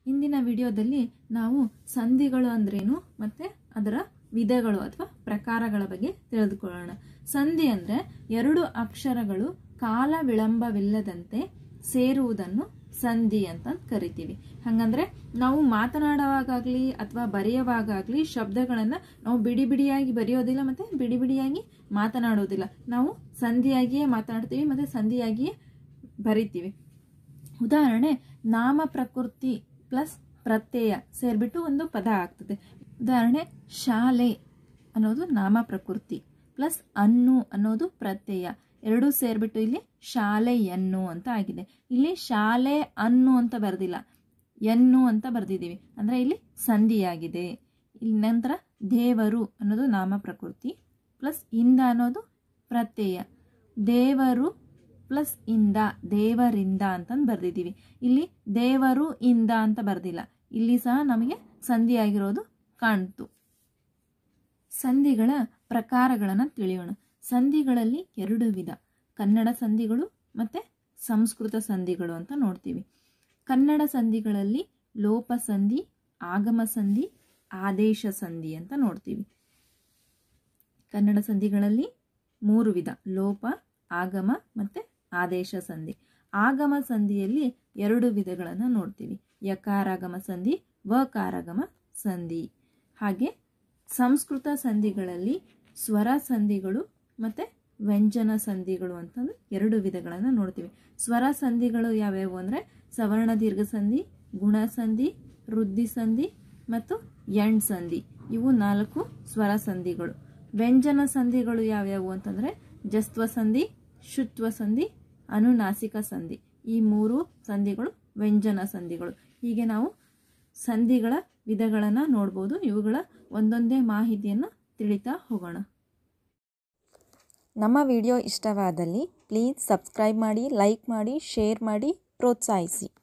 ಇಂದಿನ ವಿಡಿಯೋದಲ್ಲಿ ನಾವು ಸಂಧಿಗಳು ಅಂದ್ರೇನು ಮತ್ತೆ ಅದರ ವಿಧಗಳು ಅಥವಾ ಪ್ರಕಾರಗಳ ಬಗ್ಗೆ ತಿಳಿದುಕೊಳ್ಳೋಣ ಸಂಧಿ ಅಂದ್ರೆ ಎರಡು ಅಕ್ಷರಗಳು ಕಾಲ ವಿಳಂಬವಿಲ್ಲದಂತೆ ಸೇರುವುದನ್ನು ಸಂಧಿ ಅಂತ ಕರಿತೀವಿ ಹಂಗಂದ್ರೆ ನಾವು ಮಾತನಾಡುವಾಗಲಿ ಅಥವಾ ಬರೆಯುವಾಗಲಿ ಶಬ್ದಗಳನ್ನ ನಾವು ಬಿಡಿ ಬಿಡಿಯಾಗಿ ಬರೆಯೋದಿಲ್ಲ ಮತ್ತೆ ಬಿಡಿ ಬಿಡಿಯಾಗಿ ಮಾತನಾಡೋದಿಲ್ಲ ನಾವು ಸಂಧಿಯಾಗಿಯೇ ಮಾತನಾಡ್ತೀವಿ ಮತ್ತೆ ಸಂಧಿಯಾಗಿಯೇ ಬರಿತೀವಿ ಉದಾಹರಣೆ ನಾಮ ಪ್ರಕೃತಿ ಪ್ಲಸ್ ಪ್ರತ್ಯಯ ಸೇರ್ಬಿಟ್ಟು ಒಂದು ಪದ ಆಗ್ತದೆ ಉದಾಹರಣೆ ಶಾಲೆ ಅನ್ನೋದು ನಾಮ ಪ್ರಕೃತಿ ಪ್ಲಸ್ ಅನ್ನು ಅನ್ನೋದು ಪ್ರತ್ಯಯ ಎರಡೂ ಸೇರ್ಬಿಟ್ಟು ಇಲ್ಲಿ ಶಾಲೆಯನ್ನು ಅಂತ ಆಗಿದೆ ಇಲ್ಲಿ ಶಾಲೆ ಅನ್ನು ಅಂತ ಬರೆದಿಲ್ಲ ಎನ್ನು ಅಂತ ಬರೆದಿದ್ದೀವಿ ಅಂದ್ರೆ ಇಲ್ಲಿ ಸಂಧಿಯಾಗಿದೆ ಇಲ್ಲಿ ನಂತರ ದೇವರು ಅನ್ನೋದು ನಾಮ ಪ್ರಕೃತಿ ಪ್ಲಸ್ ಇಂದ ಅನ್ನೋದು ಪ್ರತ್ಯಯ ದೇವರು ಪ್ಲಸ್ ಇಂದ ದೇವರಿಂದ ಅಂತಂದು ಬರೆದಿದ್ದೀವಿ ಇಲ್ಲಿ ದೇವರು ಇಂದ ಅಂತ ಬರೆದಿಲ್ಲ ಇಲ್ಲಿ ಸಹ ನಮಗೆ ಸಂಧಿಯಾಗಿರೋದು ಕಾಣ್ತು ಸಂಧಿಗಳ ಪ್ರಕಾರಗಳನ್ನು ತಿಳಿಯೋಣ ಸಂಧಿಗಳಲ್ಲಿ ಎರಡು ವಿಧ ಕನ್ನಡ ಸಂಧಿಗಳು ಮತ್ತು ಸಂಸ್ಕೃತ ಸಂಧಿಗಳು ಅಂತ ನೋಡ್ತೀವಿ ಕನ್ನಡ ಸಂಧಿಗಳಲ್ಲಿ ಲೋಪ ಸಂಧಿ ಆಗಮ ಸಂಧಿ ಆದೇಶ ಸಂಧಿ ಅಂತ ನೋಡ್ತೀವಿ ಕನ್ನಡ ಸಂಧಿಗಳಲ್ಲಿ ಮೂರು ವಿಧ ಲೋಪ ಆಗಮ ಮತ್ತು ಆದೇಶ ಸಂಧಿ ಆಗಮ ಸಂಧಿಯಲ್ಲಿ ಎರಡು ವಿಧಗಳನ್ನು ನೋಡ್ತೀವಿ ಯಕಾರಾಗಮ ಸಂಧಿ ವಕಾರಾಗಮ ಸಂಧಿ ಹಾಗೆ ಸಂಸ್ಕೃತ ಸಂಧಿಗಳಲ್ಲಿ ಸ್ವರ ಸಂಧಿಗಳು ಮತ್ತು ವ್ಯಂಜನ ಸಂಧಿಗಳು ಅಂತಂದು ಎರಡು ವಿಧಗಳನ್ನು ನೋಡ್ತೀವಿ ಸ್ವರ ಸಂಧಿಗಳು ಯಾವ್ಯಾವು ಅಂದರೆ ಸವರ್ಣ ದೀರ್ಘ ಸಂಧಿ ಗುಣ ಸಂಧಿ ವೃದ್ಧಿ ಸಂಧಿ ಮತ್ತು ಎಂಡ್ ಸಂಧಿ ಇವು ನಾಲ್ಕು ಸ್ವರ ಸಂಧಿಗಳು ವ್ಯಂಜನ ಸಂಧಿಗಳು ಯಾವ್ಯಾವು ಅಂತಂದರೆ ಜಸ್ತ್ವ ಸಂಧಿ ಶುತ್ವ ಸಂಧಿ ಅನುನಾಸಿಕ ಸಂಧಿ ಈ ಮೂರು ಸಂಧಿಗಳು ವ್ಯಂಜನ ಸಂಧಿಗಳು ಹೀಗೆ ನಾವು ಸಂಧಿಗಳ ವಿಧಗಳನ್ನು ನೋಡ್ಬೋದು ಇವುಗಳ ಒಂದೊಂದೇ ಮಾಹಿತಿಯನ್ನು ತಿಳಿತಾ ಹೋಗೋಣ ನಮ್ಮ ವಿಡಿಯೋ ಇಷ್ಟವಾದಲ್ಲಿ ಪ್ಲೀಸ್ ಸಬ್ಸ್ಕ್ರೈಬ್ ಮಾಡಿ ಲೈಕ್ ಮಾಡಿ ಶೇರ್ ಮಾಡಿ ಪ್ರೋತ್ಸಾಹಿಸಿ